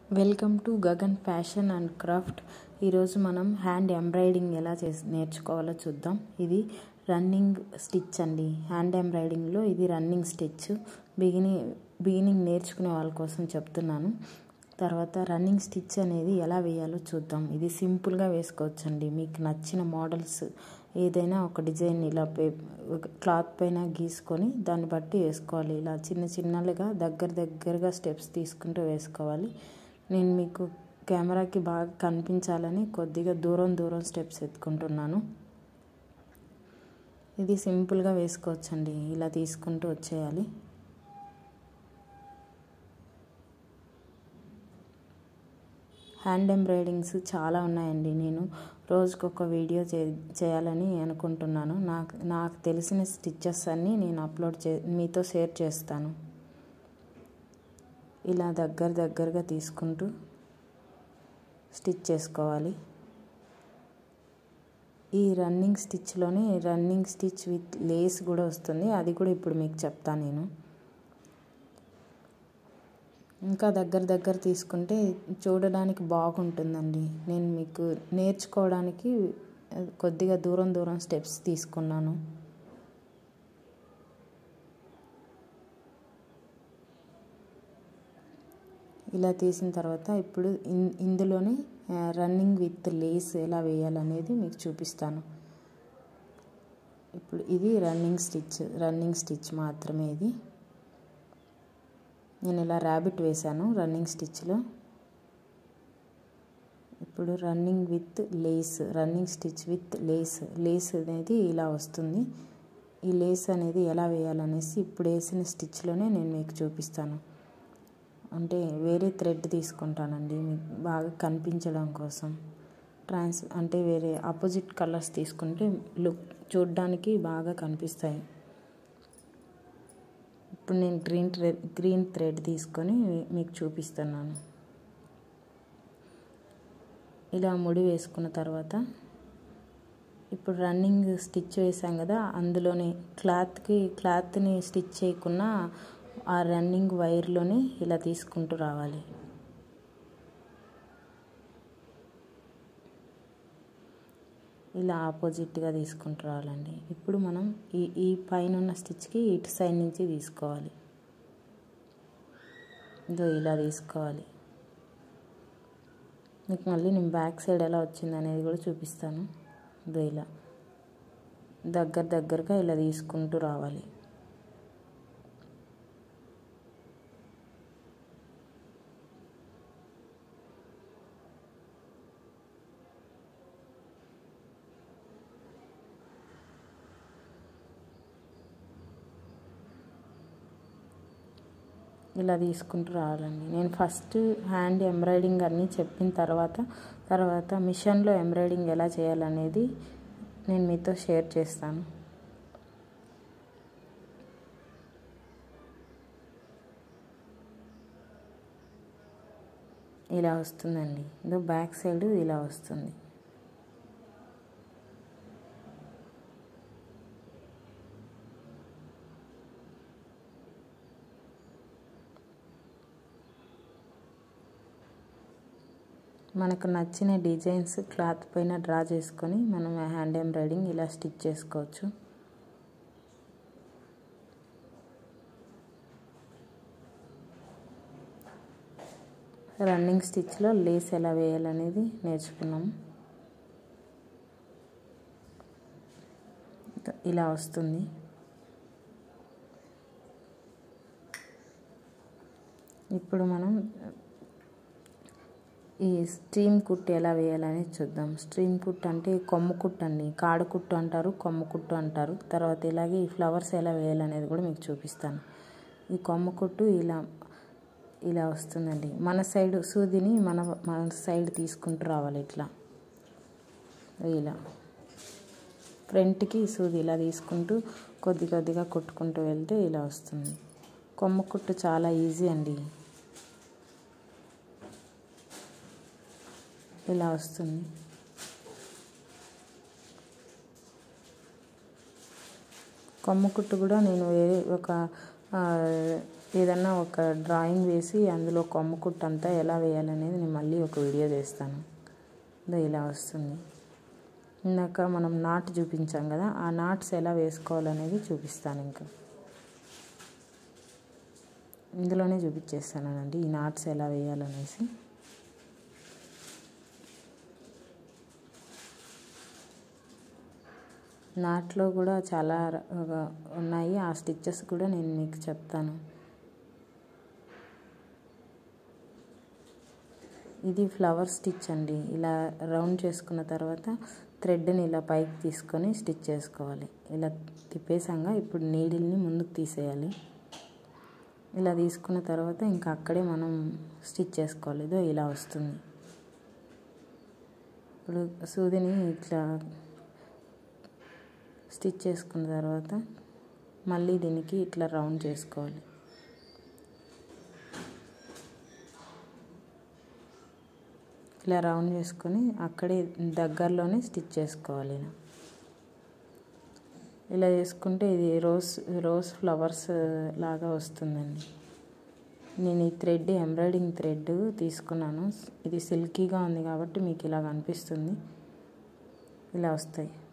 welcome to Gagan fashion and craft ఈరోజు మనం hand embroidering ఎలా చేసి నేర్చుకోవాలో చూద్దాం ఇది రన్నింగ్ స్టిచ్ అండి హ్యాండ్ ఎంబ్రాయిడింగ్లో ఇది రన్నింగ్ స్టిచ్ బిగినింగ్ బిగినింగ్ నేర్చుకునే వాళ్ళ కోసం చెప్తున్నాను తర్వాత రన్నింగ్ స్టిచ్ అనేది ఎలా వేయాలో చూద్దాం ఇది సింపుల్గా వేసుకోవచ్చండి మీకు నచ్చిన మోడల్స్ ఏదైనా ఒక డిజైన్ ఇలా క్లాత్ పైన గీసుకొని దాన్ని బట్టి వేసుకోవాలి ఇలా చిన్న చిన్నలుగా దగ్గర దగ్గరగా స్టెప్స్ తీసుకుంటూ వేసుకోవాలి నేను మీకు కెమెరాకి బాగా కనిపించాలని కొద్దిగా దూరం దూరం స్టెప్స్ ఎత్తుకుంటున్నాను ఇది సింపుల్గా వేసుకోవచ్చండి ఇలా తీసుకుంటూ వచ్చేయాలి హ్యాండ్ ఎంబ్రాయిడింగ్స్ చాలా ఉన్నాయండి నేను రోజుకొక వీడియో చే చేయాలని అనుకుంటున్నాను నాకు నాకు తెలిసిన స్టిచ్చెస్ అన్నీ నేను అప్లోడ్ చే మీతో షేర్ చేస్తాను ఇలా దగ్గర దగ్గరగా తీసుకుంటూ స్టిచ్ చేసుకోవాలి ఈ రన్నింగ్ స్టిచ్లోనే రన్నింగ్ స్టిచ్ విత్ లేస్ కూడా వస్తుంది అది కూడా ఇప్పుడు మీకు చెప్తాను నేను ఇంకా దగ్గర దగ్గర తీసుకుంటే చూడడానికి బాగుంటుందండి నేను మీకు నేర్చుకోవడానికి కొద్దిగా దూరం దూరం స్టెప్స్ తీసుకున్నాను ఇలా తీసిన తర్వాత ఇప్పుడు ఇందులోనే రన్నింగ్ విత్ లేస్ ఎలా వేయాలనేది మీకు చూపిస్తాను ఇప్పుడు ఇది రన్నింగ్ స్టిచ్ రన్నింగ్ స్టిచ్ మాత్రమే ఇది నేను ఇలా ర్యాబిట్ వేశాను రన్నింగ్ స్టిచ్లో ఇప్పుడు running with lace running stitch with lace lace అనేది ఇలా వస్తుంది ఈ లేస్ అనేది ఎలా వేయాలనేసి ఇప్పుడు వేసిన స్టిచ్లోనే నేను మీకు చూపిస్తాను అంటే వేరే థ్రెడ్ తీసుకుంటానండి మీకు బాగా కనిపించడం కోసం ట్రాన్స్ అంటే వేరే ఆపోజిట్ కలర్స్ తీసుకుంటే లుక్ చూడడానికి బాగా కనిపిస్తాయి ఇప్పుడు నేను గ్రీన్ థ్రెడ్ గ్రీన్ థ్రెడ్ తీసుకొని మీకు చూపిస్తున్నాను ఇలా ముడి వేసుకున్న తర్వాత ఇప్పుడు రన్నింగ్ స్టిచ్ వేసాం కదా అందులోనే క్లాత్కి క్లాత్ని స్టిచ్ చేయకుండా ఆ రన్నింగ్ వైర్లోనే ఇలా తీసుకుంటూ రావాలి ఇలా ఆపోజిట్గా తీసుకుంటూ రావాలండి ఇప్పుడు మనం ఈ ఈ పైన ఉన్న స్టిచ్కి ఇటు సైడ్ నుంచి తీసుకోవాలి ఇదో ఇలా తీసుకోవాలి మీకు మళ్ళీ నేను బ్యాక్ సైడ్ ఎలా వచ్చింది అనేది కూడా చూపిస్తాను ఇదో ఇలా దగ్గర దగ్గరగా ఇలా తీసుకుంటూ రావాలి ఇలా తీసుకుంటూ రావాలండి నేను ఫస్ట్ హ్యాండ్ ఎంబ్రాయిడింగ్ అన్నీ చెప్పిన తర్వాత తర్వాత మిషన్లో ఎంబ్రాయిడింగ్ ఎలా చేయాలనేది నేను మీతో షేర్ చేస్తాను ఇలా వస్తుందండి ఇదో బ్యాక్ సైడ్ ఇలా వస్తుంది మనకు నచ్చిన డిజైన్స్ క్లాత్ పైన డ్రా చేసుకొని మనం హ్యాండ్ ఎంబ్రాయిడింగ్ ఇలా స్టిచ్ చేసుకోవచ్చు రన్నింగ్ స్టిచ్లో లేస్ ఎలా వేయాలనేది నేర్చుకున్నాము ఇలా వస్తుంది ఇప్పుడు మనం ఈ స్ట్రీమ్ కుట్టు ఎలా వేయాలనేది చూద్దాం స్ట్రీమ్ కుట్టు అంటే కొమ్ము కుట్టు అండి కాడు కుట్టు అంటారు కొమ్ము కుట్టు అంటారు తర్వాత ఇలాగే ఈ ఫ్లవర్స్ ఎలా వేయాలనేది కూడా మీకు చూపిస్తాను ఈ కొమ్ము కుట్టు ఇలా ఇలా వస్తుందండి మన సైడ్ సూదిని మన మన సైడ్ తీసుకుంటూ రావాలి ఇట్లా ఇలా ఫ్రంట్కి సూది ఇలా తీసుకుంటూ కొద్ది కొద్దిగా కొట్టుకుంటూ వెళ్తే ఇలా వస్తుంది కొమ్ము కుట్టు చాలా ఈజీ అండి ఇలా వస్తుంది కొమ్మ కుట్టు కూడా నేను వేరే ఒక ఏదన్నా ఒక డ్రాయింగ్ వేసి అందులో కొమ్మ కుట్టు అంతా ఎలా వేయాలనేది నేను మళ్ళీ ఒక వీడియో చేస్తాను ఇదో ఇలా వస్తుంది ఇందాక మనం నాట్ చూపించాం కదా ఆ నాట్స్ ఎలా వేసుకోవాలనేది చూపిస్తాను ఇంకా ఇందులోనే చూపించేస్తానండి ఈ నాట్స్ ఎలా వేయాలనేసి నాట్లో కూడా చాలా ఉన్నాయి ఆ స్టిచ్చెస్ కూడా నేను మీకు చెప్తాను ఇది ఫ్లవర్ స్టిచ్ అండి ఇలా రౌండ్ చేసుకున్న తర్వాత థ్రెడ్ని ఇలా పైకి తీసుకొని స్టిచ్ చేసుకోవాలి ఇలా తిప్పేసాగా ఇప్పుడు నీడిల్ని ముందుకు తీసేయాలి ఇలా తీసుకున్న తర్వాత ఇంకా అక్కడే మనం స్టిచ్ చేసుకోవాలి ఇదో ఇలా వస్తుంది ఇప్పుడు సూదిని ఇట్లా స్టిచ్ చేసుకున్న తర్వాత మళ్ళీ దీనికి ఇట్లా రౌండ్ చేసుకోవాలి ఇలా రౌండ్ చేసుకొని అక్కడే దగ్గరలోనే స్టిచ్ చేసుకోవాలి ఇలా ఇలా చేసుకుంటే ఇది రోజ్ రోజ్ ఫ్లవర్స్ లాగా వస్తుందండి నేను ఈ థ్రెడ్ ఎంబ్రాయిడింగ్ థ్రెడ్ తీసుకున్నాను ఇది సిల్కీగా ఉంది కాబట్టి మీకు ఇలా కనిపిస్తుంది ఇలా వస్తాయి